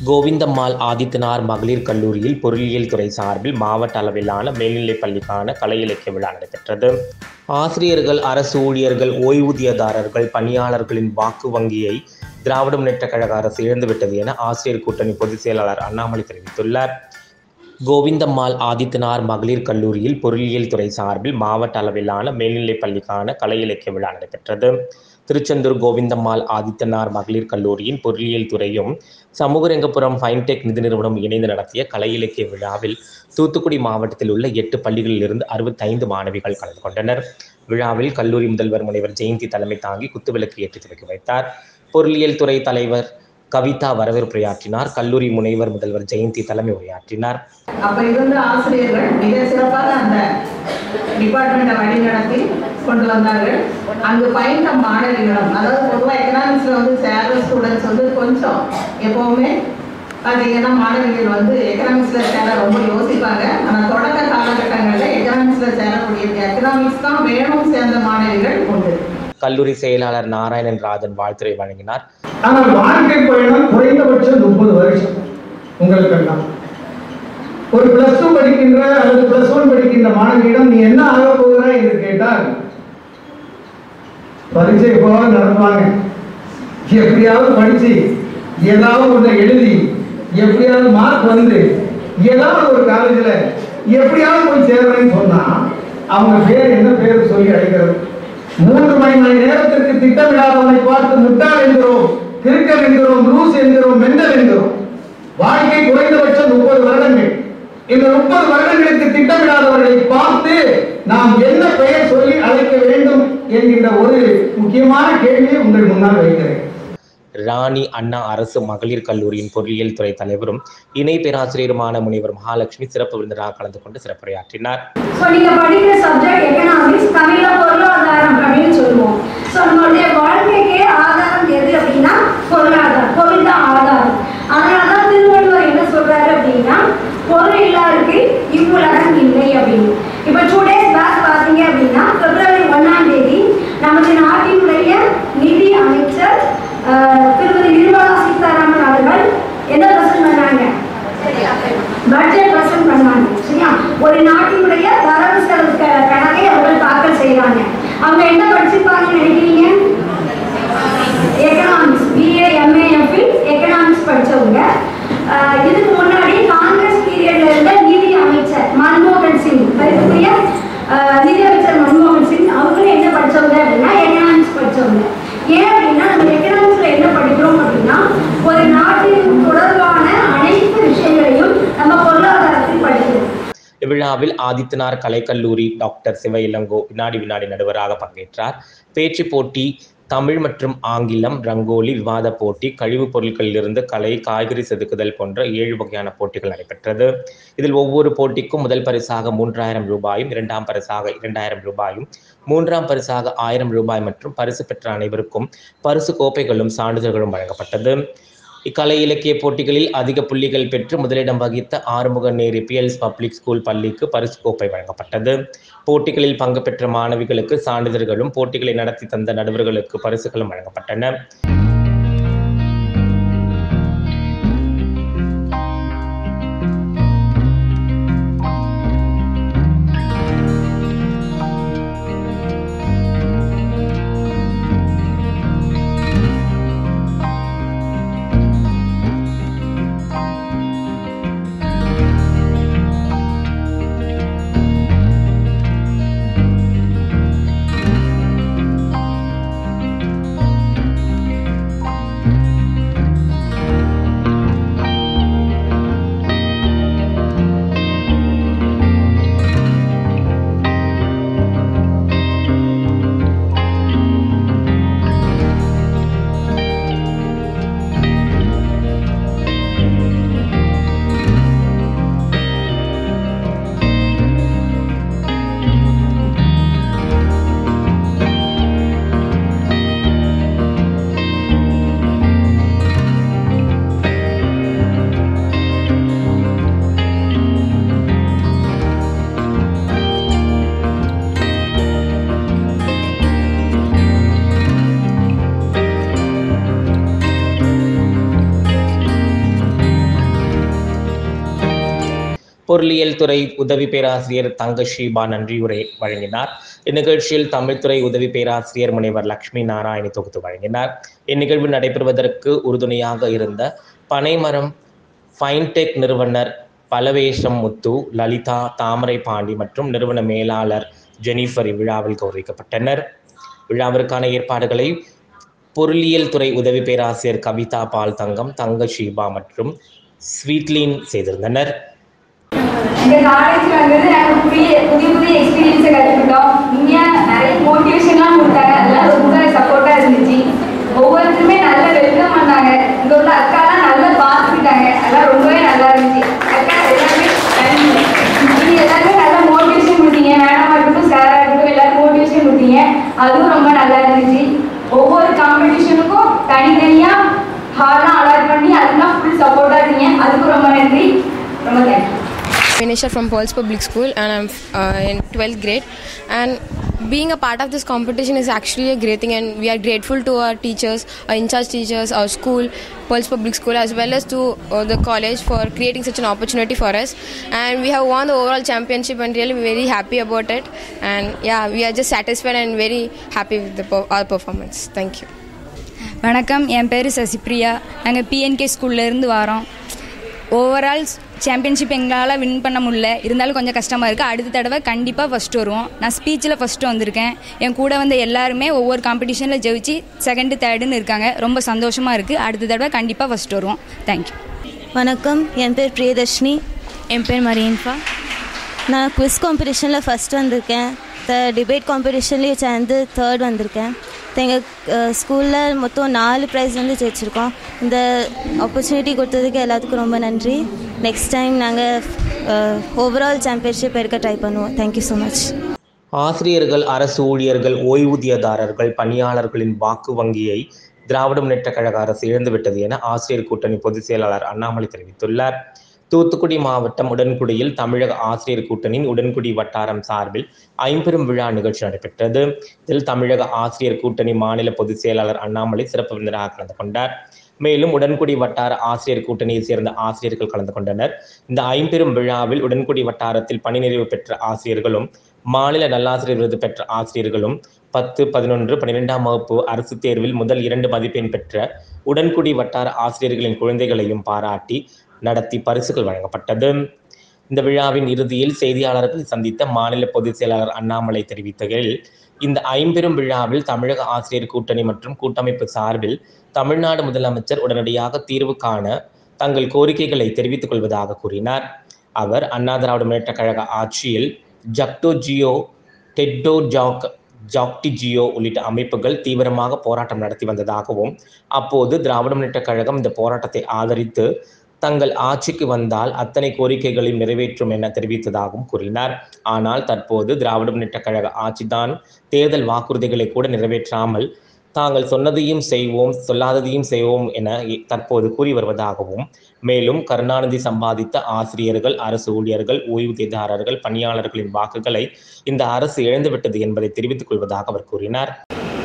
கோவிந்தம்மாள் ஆதித்தனார் மகளிர் கல்லூரியில் பொருளியல் துறை சார்பில் மாவட்ட அளவிலான மேல்நிலைப் பள்ளிக்கான கலை இலக்கிய விழா நடைபெற்றது ஆசிரியர்கள் அரசு ஊழியர்கள் ஓய்வூதியதாரர்கள் பணியாளர்களின் வாக்கு வங்கியை திராவிட முன்னேற்றக் கழக அரசு இழந்துவிட்டது என ஆசிரியர் கூட்டணி பொதுச் செயலாளர் அண்ணாமலை தெரிவித்துள்ளார் கோவிந்தம்மாள் ஆதித்தனார் மகளிர் கல்லூரியில் பொருளியல் துறை சார்பில் மாவட்ட அளவிலான மேல்நிலைப் பள்ளிக்கான கலை இலக்கிய விழா நடைபெற்றது திருச்செந்தூர் கோவிந்தம்மாள் ஆதித்தனார் மகளிர் கல்லூரியின் பொருளியல் துறையும் சமூகரங்கபுரம் ஃபைன்டெக் நிதி நிறுவனம் இணைந்து நடத்திய கலை இலக்கிய விழாவில் தூத்துக்குடி மாவட்டத்தில் உள்ள எட்டு பள்ளிகளிலிருந்து அறுபத்தைந்து மாணவிகள் கலந்து கொண்டனர் விழாவில் கல்லூரி முதல்வர் முனைவர் ஜெயந்தி தலைமை தாங்கி குத்துவிளக்கு ஏற்றி துவக்கி வைத்தார் பொருளியல் துறை தலைவர் கவிதா வரவேற்புரையாற்றினார் கல்லூரி முனைவர் முதல்வர் ஜெயந்தி தலைமை உரையாற்றினார் அப்ப இருந்த ஆசிரியர்கள் மிக சிறப்பாக அந்த டிபார்ட்மெண்ட்டை வழிநடத்தி கொண்டு வந்தார்கள் அங்கு பயின்ற மாணவிகளும் அதாவது பொதுவாக எக்கனாமிக்ஸ்ல வந்து சேர்ற ஸ்டூடெண்ட்ஸ் வந்து கொஞ்சம் எப்பவுமே பார்த்தீங்கன்னா மாணவிகள் வந்து எக்கனாமிக்ஸ்ல சேர ரொம்ப யோசிப்பாங்க ஆனால் தொடக்க காலகட்டங்களில் எக்கனாமிக்ஸ்ல சேரக்கூடிய எக்கனாமிக்ஸ் தான் வேணும் சேர்ந்த மாணவிகள் உண்டு கல்லூரி செயலாளர் நாராயணன் ராஜன் வாழ்த்துரை வழங்கினார் ஆனால் வாழ்க்கை பயணம் குறைந்தபட்சம் முப்பது வருஷம் உங்களுக்கெல்லாம் ஒரு பிளஸ் டூ படிக்கின்ற அல்லது பிளஸ் ஒன் படிக்கின்ற மாணவியிடம் நீ என்ன ஆக போகிறாய் என்று கேட்டால் பரீட்சை போக நடத்துவாங்க எப்படியாவது படிச்சு ஏதாவது ஒன்றை எழுதி எப்படியாவது மார்க் வந்து ஏதாவது ஒரு காலேஜில் எப்படியாவது போய் சேர்றேன்னு சொன்னா அவங்க பேர் என்ன பேர் சொல்லி அழைக்கிறது மூன்று மணி மணி நேரத்திற்கு திட்டமிடாதவனை பார்த்து முட்டாள் என்கிறோம் கிறுக்கன் என்கிறோம் லூஸ் என்கிறோம் மெண்டல் என்கிறோம் வாழ்க்கை குறைந்தபட்சம் முப்பது வருடங்கள் இந்த முப்பது வருடங்களுக்கு திட்டமிடாதவர்களை பார்த்து நாம் என்ன பெயர் சொல்லி அழைக்க வேண்டும் என்கின்ற ஒரு முக்கியமான கேள்வியை உங்கள் முன்னால் வைக்கிறேன் ராணி அண்ணா அரசு மகளிர் கல்லூரியின் பொறியியல் துறை தலைவரும் இணை பேராசிரியருமான முனைவர் மகாலட்சுமி சிறப்பு விருந்தினராக கலந்து கொண்டு சிறப்புரையாற்றினார் ஸோ நீங்கள் படிக்கிற சப்ஜெக்ட் எக்கனாமிக்ஸ் தமிழில் பொருளாதாரம் அப்படின்னு சொல்லுவோம் ஸோ நம்மளுடைய வாழ்க்கைக்கே ஆதாரம் எது அப்படின்னா பொருளாதாரம் பொருள் தான் ஆதாரம் அதனால தான் திருவள்ளுவர் என்ன சொல்றாரு அப்படின்னா பொருள் இல்லாருக்கு இவ்வுலகம் இல்லை அப்படின்னு இப்போ டூ டேஸ் பேக் பார்த்தீங்க அப்படின்னா பிப்ரவரி ஒன்றாம் தேதி நமது நாட்டினுடைய நிதி அமைச்சர் ஆஹ், திருமதி நிர்மலா சீதாராமன் அவர்கள் என்ன பிரசன்ட் பண்ணாங்க பட்ஜெட் பிரசன்ட் பண்ணாங்க சரியா ஒரு நாட்டினுடைய வரவு செலவு க- கணக்கை அவர்கள் தாக்கல் செய்றாங்க அவங்க என்ன படிச்சிருப்பாங்கன்னு நினைக்கிறீங்க எக்கனாமிக்ஸ் பிஏ எம்ஏஎஃப் எக்கனாமிக்ஸ் படிச்சவங்க ஆஹ் இதுக்கு முன்னாடி காங்கிரஸ் பீரியட்ல இருந்த நிதி அமைச்சர் மன்மோகன் சிங் மதிப்புக்குரிய ஆஹ் நிதி அமைச்சர் மன்மோகன் சிங் அவங்களும் என்ன படிச்சவங்க அப்படின்னா எக்கனாமிக்ஸ் படிச்சவங்க ஏன் அப்படின்னா நம்ம எக்கனாமிக்ஸ்ல என்ன படிக்கிறோம் அப்படின்னா ஒரு நாட்டின் தொடர்பான அனைத்து விஷயங்களையும் நம்ம பொருளாதாரத்தில் படிக்கிறோம் இவ்விழாவில் ஆதித்தனார் கலைக்கல்லூரி டாக்டர் சிவ இளங்கோ வினாடி வினாடி நடுவராக பங்கேற்றார் பேச்சு போட்டி தமிழ் மற்றும் ஆங்கிலம் ரங்கோலி விவாத போட்டி கழிவுப் பொருட்களிலிருந்து கலை காய்கறி செதுக்குதல் போன்ற ஏழு வகையான போட்டிகள் நடைபெற்றது இதில் ஒவ்வொரு போட்டிக்கும் முதல் பரிசாக மூன்றாயிரம் ரூபாயும் இரண்டாம் பரிசாக இரண்டாயிரம் ரூபாயும் மூன்றாம் பரிசாக ஆயிரம் ரூபாய் மற்றும் பரிசு பெற்ற அனைவருக்கும் பரிசு கோப்பைகளும் சான்றிதழ்களும் வழங்கப்பட்டது இக்கலை இலக்கிய போட்டிகளில் அதிக புள்ளிகள் பெற்று முதலிடம் வகித்த Arumuga Nehru PLS public school பள்ளிக்கு பரிசு கோப்பை வழங்கப்பட்டது போட்டிகளில் பங்கு பெற்ற மாணவிகளுக்கு சான்றிதழ்களும் போட்டிகளை நடத்தி தந்த நடுவர்களுக்கு பரிசுகளும் வழங்கப்பட்டன பொருளியல் துறை உதவி பேராசிரியர் தங்க ஷீபா நன்றியுரை வழங்கினார் இந்நிகழ்ச்சியில் தமிழ்துறை உதவி பேராசிரியர் முனைவர் லட்சுமி நாராயணி தொகுத்து வழங்கினார் இந்நிகழ்வு நடைபெறுவதற்கு உறுதுணையாக இருந்த பனைமரம் ஃபைன்டெக் நிறுவனர் பலவேஷம் முத்து லலிதா தாமரை பாண்டி மற்றும் நிறுவன மேலாளர் ஜெனிஃபர் இவ்விழாவில் கௌரவிக்கப்பட்டனர் விழாவிற்கான ஏற்பாடுகளை பொருளியல் துறை உதவி பேராசிரியர் கவிதா பால் தங்கம் தங்க ஷீபா மற்றும் ஸ்வீட்லின் செய்திருந்தனர் எங்க காலேஜ்ல வந்து நாங்க புதிய புதிய புதிய எக்ஸ்பீரியன்ஸை கற்றுக்கிட்டோம் உண்மையா நிறைய மோட்டிவேஷன்லாம் கொடுத்தாங்க அதெல்லாம் ரொம்ப சப்போர்ட்டா இருந்துச்சு ஒவ்வொருத்தருமே நல்ல வெல்கம் பண்ணாங்க இங்க உள்ள அக்காலாம் நல்லா பார்த்துக்கிட்டாங்க அதெல்லாம் ரொம்பவே நல்லா இருந்துச்சு அக்கா எல்லாமே நன்றி நீங்க எல்லாருமே நல்ல மோட்டிவேஷன் கொடுத்தீங்க மேடமா இருக்கட்டும் சாரா இருக்கட்டும் எல்லாரும் மோட்டிவேஷன் கொடுத்தீங்க அதுவும் ரொம்ப நல்லா இருந்துச்சு ஒவ்வொரு காம்படிஷனுக்கும் தனித்தனியா ஹார்லாம் அலாட் பண்ணி அதுக்கெல்லாம் ஃபுல் சப்போர்ட்டா இருந்தீங்க அதுக்கும் ரொம்ப நன்றி ரொம்ப thank you Vinisha from Pearls Public School and I'm uh, in 12th grade. And being a part of this competition is actually a great thing, and we are grateful to our teachers, our in charge teachers, our school, Pearls Public School, as well as to uh, the college for creating such an opportunity for us. And we have won the overall championship, and really very happy about it. And yeah, we are just satisfied and very happy with the, per- our performance. Thank you. வணக்கம் என் பேர் சசிப்ரியா நாங்கள் PNK ஸ்கூல்லேருந்து வரோம் overall championship எங்களால் win பண்ண முடியல இருந்தாலும் கொஞ்சம் கஷ்டமாக இருக்குது அடுத்த தடவை கண்டிப்பாக ஃபஸ்ட்டு வருவோம் நான் ஸ்பீச்சில் ஃபஸ்ட்டு வந்திருக்கேன் என் கூட வந்த எல்லாருமே ஒவ்வொரு காம்படிஷனில் ஜெயிச்சு செகண்டு தேர்டுன்னு இருக்காங்க ரொம்ப சந்தோஷமாக இருக்குது அடுத்த தடவை கண்டிப்பாக ஃபஸ்ட்டு வருவோம் தேங்க்யூ வணக்கம் என் பேர் பிரியதர்ஷினி என் பேர் மரியன்ஃபா நான் குவிஸ் காம்படிஷனில் ஃபஸ்ட் வந்திருக்கேன் த டிபேட் காம்படிஷன்லேயும் சேர்ந்து தேர்ட் வந்திருக்கேன் எங்கள் ஸ்கூலில் மொத்தம் நாலு ப்ரைஸ் வந்து ஜெயிச்சிருக்கோம் இந்த ஆப்பர்ச்சுனிட்டி கொடுத்ததுக்கு எல்லாத்துக்கும் ரொம்ப நன்றி நெக்ஸ்ட் டைம் நாங்கள் ஓவரால் சாம்பியன்ஷிப் எடுக்க ட்ரை பண்ணுவோம் தேங்க்யூ ஸோ மச் ஆசிரியர்கள் அரசு ஊழியர்கள் ஓய்வூதியதாரர்கள் பணியாளர்களின் வாக்கு வங்கியை திராவிட முன்னேற்றக் கழக அரசு இழந்துவிட்டது என ஆசிரியர் கூட்டணி பொதுச் செயலாளர் அண்ணாமலை தெரிவித்துள்ளார் தூத்துக்குடி மாவட்டம் உடன்குடியில் தமிழக ஆசிரியர் கூட்டணியின் உடன்குடி வட்டாரம் சார்பில் ஐம்பெரும் விழா நிகழ்ச்சி நடைபெற்றது இதில் தமிழக ஆசிரியர் கூட்டணி மாநில பொதுச் செயலாளர் அண்ணாமலை சிறப்பு விருந்தினராக கலந்து கொண்டார் மேலும் உடன்குடி வட்டார ஆசிரியர் கூட்டணியை சேர்ந்த ஆசிரியர்கள் கலந்து கொண்டனர் இந்த ஐம்பெரும் விழாவில் உடன்குடி வட்டாரத்தில் பணி நிறைவு பெற்ற ஆசிரியர்களும் மாநில நல்லாசிரியர் விருது பெற்ற ஆசிரியர்களும் பத்து பதினொன்று பன்னிரெண்டாம் வகுப்பு அரசு தேர்வில் முதல் இரண்டு மதிப்பெண் பெற்ற உடன்குடி வட்டார ஆசிரியர்களின் குழந்தைகளையும் பாராட்டி நடத்தி பரிசுகள் வழங்கப்பட்டது இந்த விழாவின் இறுதியில் செய்தியாளர்களை சந்தித்த மாநில பொதுச் செயலாளர் அண்ணாமலை தெரிவித்தகையில் இந்த ஐம்பெரும் விழாவில் தமிழக ஆசிரியர் கூட்டணி மற்றும் கூட்டமைப்பு சார்பில் தமிழ்நாடு முதலமைச்சர் உடனடியாக தீர்வு காண தங்கள் கோரிக்கைகளை தெரிவித்துக் கொள்வதாக கூறினார் அவர் அண்ணா திராவிட முன்னேற்றக் கழக ஆட்சியில் ஜக்டோ ஜியோ டெட்டோ ஜாக் ஜாக்டி ஜியோ உள்ளிட்ட அமைப்புகள் தீவிரமாக போராட்டம் நடத்தி வந்ததாகவும் அப்போது திராவிட முன்னேற்றக் கழகம் இந்த போராட்டத்தை ஆதரித்து தங்கள் ஆட்சிக்கு வந்தால் அத்தனை கோரிக்கைகளையும் நிறைவேற்றும் என தெரிவித்ததாகவும் கூறினார் ஆனால் தற்போது திராவிட முன்னேற்றக் கழக ஆட்சிதான் தேர்தல் வாக்குறுதிகளை கூட நிறைவேற்றாமல் தாங்கள் சொன்னதையும் செய்வோம் சொல்லாததையும் செய்வோம் என தற்போது கூறி வருவதாகவும் மேலும் கருணாநிதி சம்பாதித்த ஆசிரியர்கள் அரசு ஊழியர்கள் ஓய்வூதியதாரர்கள் பணியாளர்களின் வாக்குகளை இந்த அரசு இழந்துவிட்டது என்பதை தெரிவித்துக் கொள்வதாக அவர் கூறினார்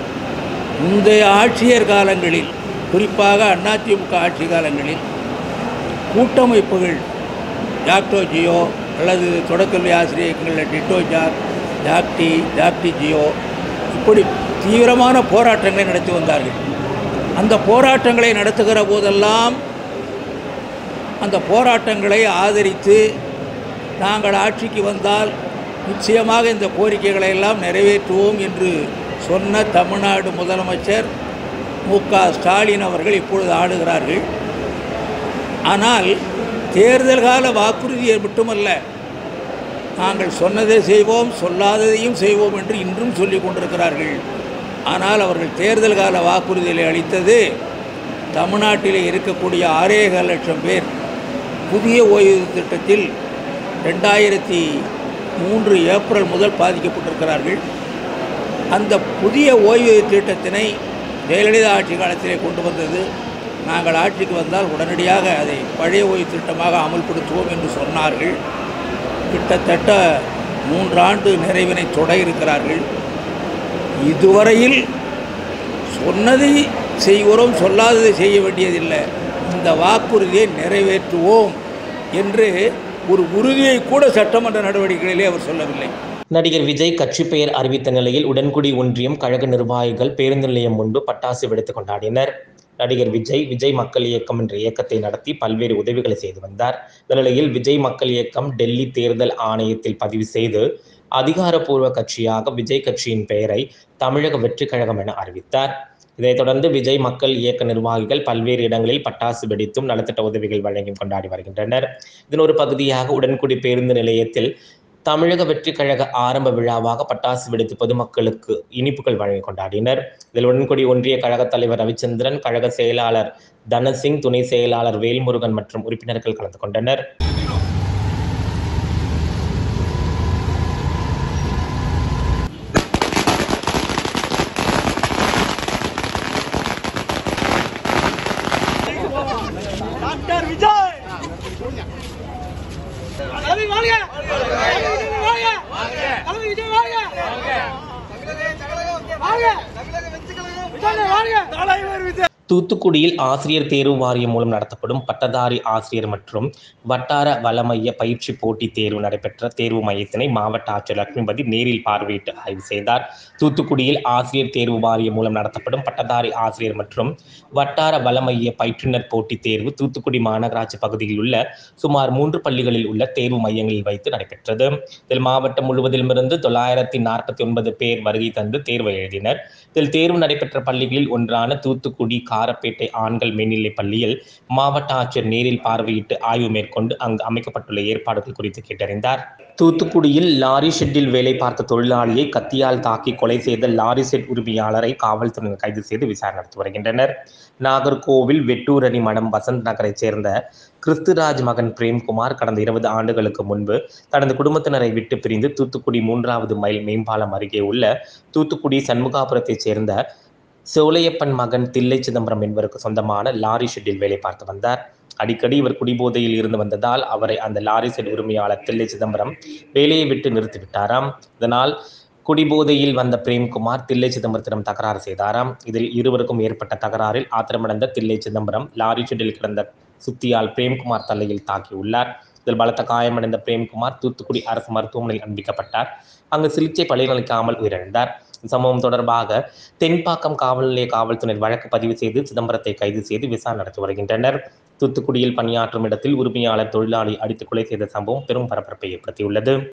முந்தைய ஆட்சியர் காலங்களில் குறிப்பாக அதிமுக ஆட்சி காலங்களில் கூட்டமைப்புகள் ஜாக்டோ ஜியோ அல்லது தொடக்கல்வி ஆசிரியர்களில் டிட்டோ ஜாக் ஜாக்டி ஜாக்டி ஜியோ இப்படி தீவிரமான போராட்டங்களை நடத்தி வந்தார்கள் அந்த போராட்டங்களை நடத்துகிற போதெல்லாம் அந்த போராட்டங்களை ஆதரித்து நாங்கள் ஆட்சிக்கு வந்தால் நிச்சயமாக இந்த கோரிக்கைகளை எல்லாம் நிறைவேற்றுவோம் என்று சொன்ன தமிழ்நாடு முதலமைச்சர் மு க ஸ்டாலின் அவர்கள் இப்பொழுது ஆடுகிறார்கள் ஆனால் தேர்தல் கால வாக்குறுதியை மட்டுமல்ல நாங்கள் சொன்னதை செய்வோம் சொல்லாததையும் செய்வோம் என்று இன்றும் சொல்லிக் கொண்டிருக்கிறார்கள் ஆனால் அவர்கள் தேர்தல் கால வாக்குறுதிகளை அளித்தது தமிழ்நாட்டிலே இருக்கக்கூடிய ஆறேகால் லட்சம் பேர் புதிய ஓய்வு திட்டத்தில் ரெண்டாயிரத்தி மூன்று ஏப்ரல் முதல் பாதிக்கப்பட்டிருக்கிறார்கள் அந்த புதிய ஓய்வு திட்டத்தினை ஜெயலலிதா ஆட்சி காலத்திலே கொண்டு வந்தது நாங்கள் ஆட்சிக்கு வந்தால் உடனடியாக அதை பழைய ஓய்வு திட்டமாக அமல்படுத்துவோம் என்று சொன்னார்கள் கிட்டத்தட்ட மூன்றாண்டு நிறைவினை தொட இருக்கிறார்கள் இதுவரையில் சொன்னதை செய்கிறோம் சொல்லாததை செய்ய வேண்டியதில்லை இந்த வாக்குறுதியை நிறைவேற்றுவோம் என்று ஒரு உறுதியை கூட சட்டமன்ற நடவடிக்கைகளிலே அவர் சொல்லவில்லை நடிகர் விஜய் கட்சி பெயர் அறிவித்த நிலையில் உடன்குடி ஒன்றியம் கழக நிர்வாகிகள் பேருந்து நிலையம் முன்பு பட்டாசு வெடித்து கொண்டாடினர் நடிகர் விஜய் விஜய் மக்கள் இயக்கம் என்ற இயக்கத்தை நடத்தி பல்வேறு உதவிகளை செய்து வந்தார் இந்த நிலையில் விஜய் மக்கள் இயக்கம் டெல்லி தேர்தல் ஆணையத்தில் பதிவு செய்து அதிகாரப்பூர்வ கட்சியாக விஜய் கட்சியின் பெயரை தமிழக வெற்றி கழகம் என அறிவித்தார் இதைத் தொடர்ந்து விஜய் மக்கள் இயக்க நிர்வாகிகள் பல்வேறு இடங்களில் பட்டாசு வெடித்தும் நலத்திட்ட உதவிகள் வழங்கியும் கொண்டாடி வருகின்றனர் இதன் ஒரு பகுதியாக உடன்குடி பேருந்து நிலையத்தில் தமிழக வெற்றி கழக ஆரம்ப விழாவாக பட்டாசு வெடித்து பொதுமக்களுக்கு இனிப்புகள் வழங்கி கொண்டாடினர் இதில் உடன்குடி ஒன்றிய கழக தலைவர் ரவிச்சந்திரன் கழக செயலாளர் தனசிங் துணை செயலாளர் வேல்முருகன் மற்றும் உறுப்பினர்கள் கலந்து கொண்டனர் டாக்டர் விஜய் தலைமை வாழ்க தலைமை வாழ்க தலைமை விஜய் வாழ்க வாழ்க விஜய் வாழ்க தலைவர் விஜய் தூத்துக்குடியில் ஆசிரியர் தேர்வு வாரியம் மூலம் நடத்தப்படும் பட்டதாரி ஆசிரியர் மற்றும் வட்டார வளமைய பயிற்சி போட்டி தேர்வு நடைபெற்ற தேர்வு மையத்தினை மாவட்ட ஆட்சியர் லட்சுமிபதி நேரில் பார்வையிட்டு ஆய்வு செய்தார் தூத்துக்குடியில் ஆசிரியர் தேர்வு வாரியம் மூலம் நடத்தப்படும் பட்டதாரி ஆசிரியர் மற்றும் வட்டார வளமைய பயிற்றுனர் போட்டி தேர்வு தூத்துக்குடி மாநகராட்சி பகுதியில் உள்ள சுமார் மூன்று பள்ளிகளில் உள்ள தேர்வு மையங்களில் வைத்து நடைபெற்றது இதில் மாவட்டம் முழுவதிலுமிருந்து தொள்ளாயிரத்தி நாற்பத்தி ஒன்பது பேர் வருகை தந்து தேர்வு எழுதினர் இதில் தேர்வு நடைபெற்ற பள்ளிகளில் ஒன்றான தூத்துக்குடி காரப்பேட்டை ஆண்கள் மேல்நிலைப் பள்ளியில் மாவட்ட ஆட்சியர் நேரில் பார்வையிட்டு ஆய்வு மேற்கொண்டு அங்கு அமைக்கப்பட்டுள்ள ஏற்பாடுகள் குறித்து கேட்டறிந்தார் தூத்துக்குடியில் லாரி ஷெட்டில் வேலை பார்த்த தொழிலாளியை கத்தியால் தாக்கி கொலை செய்த லாரி செட் உரிமையாளரை காவல்துறையினர் கைது செய்து விசாரணை நடத்தி வருகின்றனர் நாகர்கோவில் வெட்டூரணி மடம் வசந்த் நகரைச் சேர்ந்த கிறிஸ்துராஜ் மகன் பிரேம்குமார் கடந்த இருபது ஆண்டுகளுக்கு முன்பு தனது குடும்பத்தினரை விட்டு பிரிந்து தூத்துக்குடி மூன்றாவது மைல் மேம்பாலம் அருகே உள்ள தூத்துக்குடி சண்முகாபுரத்தைச் சேர்ந்த சோலையப்பன் மகன் தில்லை சிதம்பரம் என்பவருக்கு சொந்தமான லாரி ஷெட்டில் வேலை பார்த்து வந்தார் அடிக்கடி இவர் குடிபோதையில் இருந்து வந்ததால் அவரை அந்த லாரி ஷெட் உரிமையாளர் தில்லை சிதம்பரம் வேலையை விட்டு நிறுத்திவிட்டாராம் இதனால் குடிபோதையில் வந்த பிரேம்குமார் தில்லை சிதம்பரத்திடம் தகராறு செய்தாராம் இதில் இருவருக்கும் ஏற்பட்ட தகராறில் ஆத்திரமடைந்த தில்லை சிதம்பரம் லாரி ஷெட்டில் கிடந்த சுத்தியால் பிரேம்குமார் தலையில் தாக்கியுள்ளார் இதில் பலத்த காயமடைந்த பிரேம்குமார் தூத்துக்குடி அரசு மருத்துவமனையில் அனுமதிக்கப்பட்டார் அங்கு சிகிச்சை பலனளிக்காமல் உயிரிழந்தார் சம்பவம் தொடர்பாக தென்பாக்கம் காவல் நிலைய காவல்துறையினர் வழக்கு பதிவு செய்து சிதம்பரத்தை கைது செய்து விசாரணை நடத்தி வருகின்றனர் தூத்துக்குடியில் பணியாற்றும் இடத்தில் உரிமையாளர் தொழிலாளி அடித்து கொலை செய்த சம்பவம் பெரும் பரபரப்பை ஏற்படுத்தியுள்ளது